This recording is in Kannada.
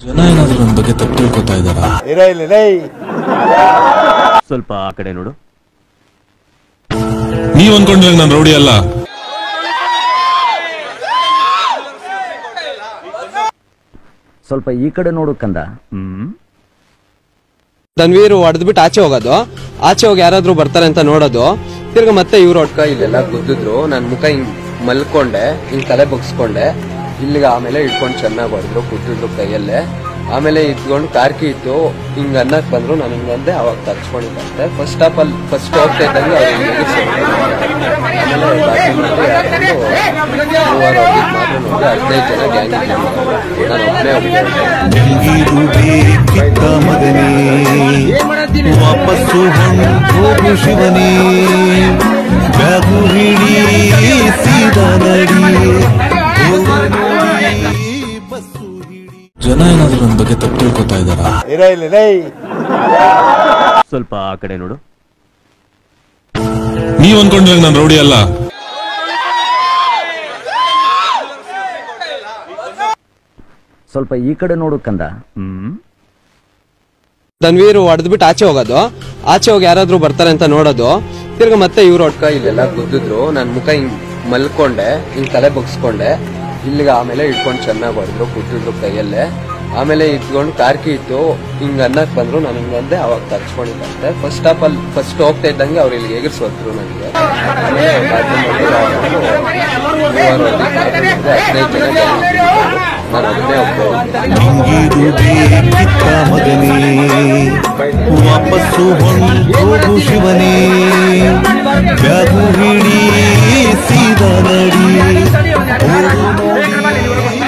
ಜನ ಏನಾದ್ರು ನನ್ನ ಬಗ್ಗೆ ತಪ್ಪು ತಿಳ್ಕೊತಾ ಇದ್ದಾರಾ ಇರೋ ಇಲ್ಲಿ ಲೈ ಸ್ವಲ್ಪ ಆ ಕಡೆ ನೋಡು ನೀವ್ ಅನ್ಕೊಂಡ್ರೆ ನಾನು ರೌಡಿ ಅಲ್ಲ ಸ್ವಲ್ಪ ಈ ಕಡೆ ನೋಡು ಕಂದ ಹ್ಮ್ ಧನ್ವೀರ್ ಹೊಡೆದ್ಬಿಟ್ಟು ಆಚೆ ಹೋಗೋದು ಆಚೆ ಹೋಗಿ ಯಾರಾದ್ರೂ ಬರ್ತಾರೆ ಅಂತ ನೋಡೋದು ತಿರ್ಗ ಮತ್ತೆ ಇವ್ರು ಹೊಡ್ಕ ಇಲ್ಲೆಲ್ಲ ಗುದ್ದಿದ್ರು ನನ್ ಮುಖ ಹಿಂಗ್ ಮಲ್ಕೊಂಡೆ ಹಿಂಗ್ ತಲೆ ಬಗ್ಸ್ಕೊಂಡೆ ಇಲ್ಲಿಗೆ ಆಮೇಲೆ ಇಟ್ಕೊಂಡು ಚೆನ್ನಾಗಿ ಹೊಡೆದ್ರು ಗುದ್ದಿದ್ರು ಕೈಯಲ್ಲೇ ಆಮೇಲೆ ಇಟ್ಕೊಂಡು ಕಾರ್ಕಿ ಇತ್ತು ಹಿಂಗ್ ಅನ್ನಕ್ ಬಂದ್ರು ನಾನು ಹಿಂಗಂದೆ ಅವಾಗ ತರ್ಚ್ಕೊಂಡಿದ್ದೆ ಫಸ್ಟ್ ಆಫ್ ಆಲ್ ಫಸ್ಟ್ ಹೋಗ್ತಾ ಇದ್ದಂಗೆ ಅವ್ರು ಹಿಂಗ್ ಎಗರ್ಸ್ಕೊಂಡ್ರು. ಆಮೇಲೆ ಬಾತ್ರೂಮಲ್ಲಿ ಯಾರಾದ್ರು ಮೂವರು ಹೋಗಿದ್ ಮಾತ್ರ ನೋಡಿ ಹದಿನೈದು ಜನ ಗ್ಯಾಂಗ್ ನಾನು ಒಬ್ಬನೇ ಹೋಗಿದ್ದೆ ಇದು ಬೇಕಿತ್ತ ಮಗನೇ ವಾಪಸ್ಸು ಹೋಗು ಶಿವನೇ ಬ್ಯಾಗು ಹಿಡಿ ಸೀದಾ ನಡಿ ಹೋಗು ನೋಡಿ ಬಸ್ಸು ಹಿಡಿ ಜನ ಏನಾದ್ರು ನನ್ನ ಬಗ್ಗೆ ತಪ್ಪು ತಿಳ್ಕೊತಾ ಇದ್ದಾರಾ ಇರೋ ಇಲ್ಲಿ ಲೈ ಸ್ವಲ್ಪ ಆ ಕಡೆ ನೋಡು ನೀವ್ ಅನ್ಕೊಂಡ್ರೆ ನಾನು ರೌಡಿ ಅಲ್ಲ ಸ್ವಲ್ಪ ಈ ಕಡೆ ನೋಡು ಕಂದ ಹ್ಮ್ ಧನ್ವೀರ್ ಹೊಡೆದ್ಬಿಟ್ಟು ಆಚೆ ಹೋಗೋದು ಆಚೆ ಹೋಗಿ ಯಾರಾದ್ರೂ ಬರ್ತಾರೆ ಅಂತ ನೋಡೋದು ತಿರ್ಗ ಮತ್ತೆ ಇವ್ರು ಹೊಡ್ಕ ಇಲ್ಲೆಲ್ಲ ಗುದ್ದಿದ್ರು ನನ್ ಮುಖ ಹಿಂಗ್ ಮಲ್ಕೊಂಡೆ ಹಿಂಗ್ ತಲೆ ಬಗ್ಸ್ಕೊಂಡೆ ಇಲ್ಲಿಗೆ ಆಮೇಲೆ ಇಟ್ಕೊಂಡು ಚೆನ್ನಾಗಿ ಹೊಡೆದ್ರು ಗುದ್ದಿದ್ರು ಕೈಯಲ್ಲೇ ಆಮೇಲೆ ಇಟ್ಕೊಂಡು ಕಾರ್ಕಿ ಇತ್ತು ಹಿಂಗ್ ಅನ್ನಕ್ ಬಂದ್ರು ನಾನು ಹಿಂಗಂದೆ ಅವಾಗ ತರ್ಚ್ಕೊಂಡಿದ್ದೆ ಫಸ್ಟ್ ಆಫ್ ಆಲ್ ಫಸ್ಟ್ ಹೋಗ್ತಾ ಇದ್ದಂಗೆ ಅವ್ರು ಇಲ್ಲಿಗೆ ಎಗರ್ಸೋದ್ರು ನನಗೆ ಆಮೇಲೆ ಬಾತ್ರೂಮಲ್ಲಿ ಯಾರಾದ್ರು ಮೂವರು ಹೋಗಿ ಹದಿನೈದು ಜನ gang ಇದ್ರು. ನಾನು ಒಬ್ಬನೇ ಹೋಗ್ತಾ ಇದು ಬೇಕಿತ್ತ ಮಗನೇ ವಾಪಸ್ಸು ಹೋಗು ಶಿವನೇ ಬ್ಯಾಗು ಹಿಡಿ ಸೀದಾ ನಡಿ ಹೋಗು ನೋಡಿ